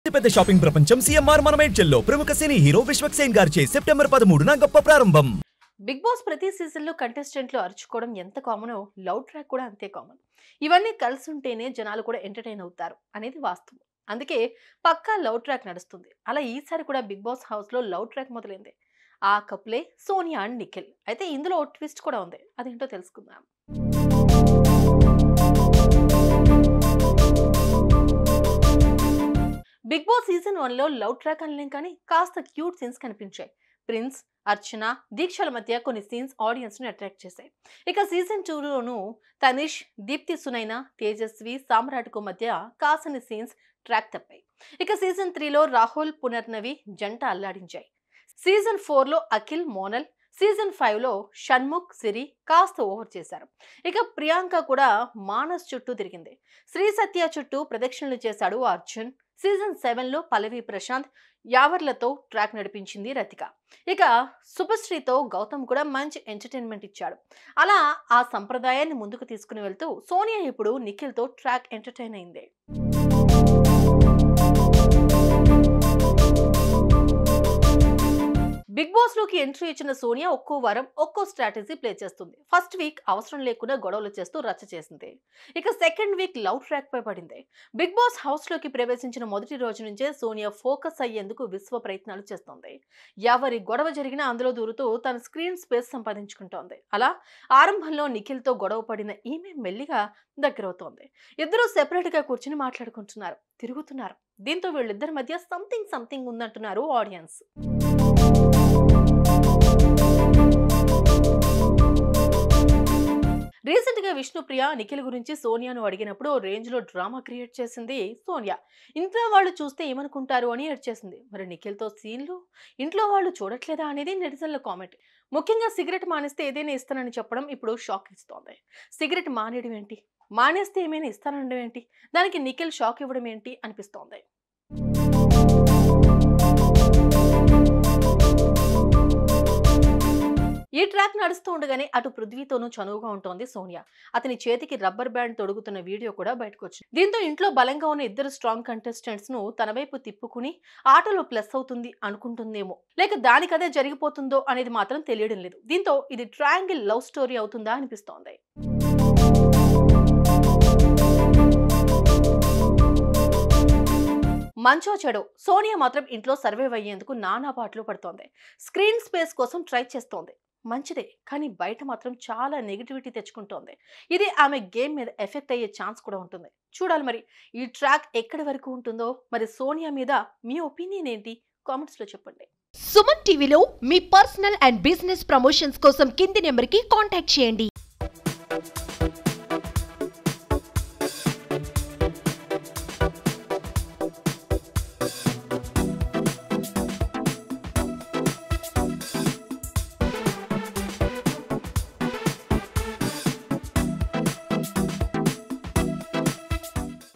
పెద్ద షాపింగ్ ప్రపంచం సిఎంఆర్ మనమేడ్చల్లో ప్రముఖ సినీ హీరో విశ్వక్ సేన్ గారిచే సెప్టెంబర్ పదమూడున గొప్ప ప్రారంభం బిగ్ బాస్ ప్రతి సీజన్లో కంటెస్టెంట్లు అరుచుకోవడం ఎంత కామనో లవ్ ట్రాక్ కూడా అంతే కామన్ ఇవన్నీ కలిసి ఉంటేనే జనాలు కూడా ఎంటర్టైన్ అవుతారు అనేది వాస్తవం అందుకే పక్కా లవ్ ట్రాక్ నడుస్తుంది అలా ఈసారి కూడా బిగ్ బాస్ హౌస్లో లవ్ ట్రాక్ మొదలైంది ఆ కపులే సోనియా అండ్ నిఖిల్ అయితే ఇందులో ఓ ట్విస్ట్ కూడా ఉంది అదేంటో తెలుసుకుందాం బిగ్ బాస్ సీజన్ వన్లో లవ్ ట్రాక్ అనలేం కానీ కాస్త క్యూట్ సీన్స్ కనిపించాయి ప్రిన్స్ అర్చన దీక్షల మధ్య కొన్ని సీన్స్ ఆడియన్స్ ని అట్రాక్ట్ చేశాయి ఇక సీజన్ టూలోను తనిష్ దీప్తి సునైన తేజస్వి సామ్రాట్కు మధ్య కాసని సీన్స్ ట్రాక్ తప్పాయి ఇక సీజన్ త్రీలో రాహుల్ పునర్నవి జంట అల్లాడించాయి సీజన్ ఫోర్లో అఖిల్ మోనల్ సీజన్ ఫైవ్లో షణ్ముఖ్ సిరి కాస్త ఓవర్ చేశారు ఇక ప్రియాంక కూడా మానస్ చుట్టూ తిరిగింది శ్రీ సత్య చుట్టూ ప్రదక్షిణలు చేశాడు అర్జున్ సీజన్ సెవెన్లో పల్లవి ప్రశాంత్ యావర్లతో ట్రాక్ నడిపించింది రతిక ఇక శుభశ్రీతో గౌతమ్ కూడా మంచి ఎంటర్టైన్మెంట్ ఇచ్చాడు అలా ఆ సంప్రదాయాన్ని ముందుకు తీసుకుని వెళ్తూ సోనియా ఇప్పుడు నిఖిల్తో ట్రాక్ ఎంటర్టైన్ అయింది బిగ్ బాస్ లోకి ఎంట్రీ ఇచ్చిన సోనియా ఒక్కో వారం ఒక్కో స్ట్రాటజీ ప్లే చేస్తుంది ఫస్ట్ వీక్ అవసరం లేకుండా గొడవలు చేస్తూ రచ్చ చేసింది ఇక సెకండ్ వీక్ లవ్ ట్రాక్ పై పడింది బిగ్ బాస్ హౌస్ లోకి ప్రవేశించిన మొదటి రోజు నుంచే సోనియా ఫోకస్ అయ్యేందుకు విశ్వ ప్రయత్నాలు చేస్తోంది ఎవరి గొడవ జరిగినా అందులో దూరుతూ తన స్క్రీన్ స్పేస్ సంపాదించుకుంటోంది అలా ఆరంభంలో నిఖిల్ తో గొడవ పడిన ఈమె మెల్లిగా దగ్గరవుతోంది ఇద్దరు సెపరేట్ గా కూర్చుని మాట్లాడుకుంటున్నారు తిరుగుతున్నారు దీంతో వీళ్ళిద్దరి మధ్య సంథింగ్ సంథింగ్ ఉందంటున్నారు ఆడియన్స్ రీసెంట్ గా విష్ణుప్రియ నిఖిల్ గురించి సోనియాను అడిగినప్పుడు ఓ రేంజ్ లో డ్రామా క్రియేట్ చేసింది సోనియా ఇంట్లో వాళ్ళు చూస్తే ఏమనుకుంటారు అని ఏడ్చేసింది మరి నిఖిల్తో సీన్లు ఇంట్లో వాళ్ళు చూడట్లేదా అనేది నెటిజన్ల కామెంట్ ముఖ్యంగా సిగరెట్ మానేస్తే ఏదైనా ఇస్తానని చెప్పడం ఇప్పుడు షాక్ ఇస్తోంది సిగరెట్ మానేయడం ఏంటి మానేస్తే ఏమైనా ఇస్తానడం ఏంటి దానికి నిఖిల్ షాక్ ఇవ్వడం ఏంటి అనిపిస్తోంది ఈ ట్రాక్ నడుస్తూ ఉండగానే అటు పృథ్వీతోనూ చనువుగా ఉంటోంది సోనియా అతని చేతికి రబ్బర్ బ్యాండ్ తొడుగుతున్న వీడియో కూడా బయటకు వచ్చింది దీంతో ఇంట్లో బలంగా ఉన్న ఇద్దరు స్ట్రాంగ్ కంటెస్టెంట్స్ ను తన వైపు తిప్పుకుని ఆటలో ప్లస్ అవుతుంది అనుకుంటుందేమో లేక దానికదే జరిగిపోతుందో అనేది మాత్రం తెలియడం లేదు దీంతో ఇది ట్రయాంగిల్ లవ్ స్టోరీ అవుతుందా అనిపిస్తోంది మంచో చెడో సోనియా మాత్రం ఇంట్లో సర్వైవ్ అయ్యేందుకు నానా పాటలు పడుతోంది స్క్రీన్ స్పేస్ కోసం ట్రై చేస్తోంది మంచిదే కానీ బయట మాత్రం చాలా నెగిటివిటీ తెచ్చుకుంటోంది ఇది ఆమె గేమ్ మీద ఎఫెక్ట్ అయ్యే ఛాన్స్ కూడా ఉంటుంది చూడాలి మరి ఈ ట్రాక్ ఎక్కడి వరకు ఉంటుందో మరి సోనియా మీద మీ ఒపీనియన్ ఏంటి కామెంట్స్ లో చెప్పండి సుమన్ టీవీలో మీ పర్సనల్ అండ్ బిజినెస్ ప్రమోషన్స్ కోసం కింది నెంబర్కి కాంటాక్ట్ చేయండి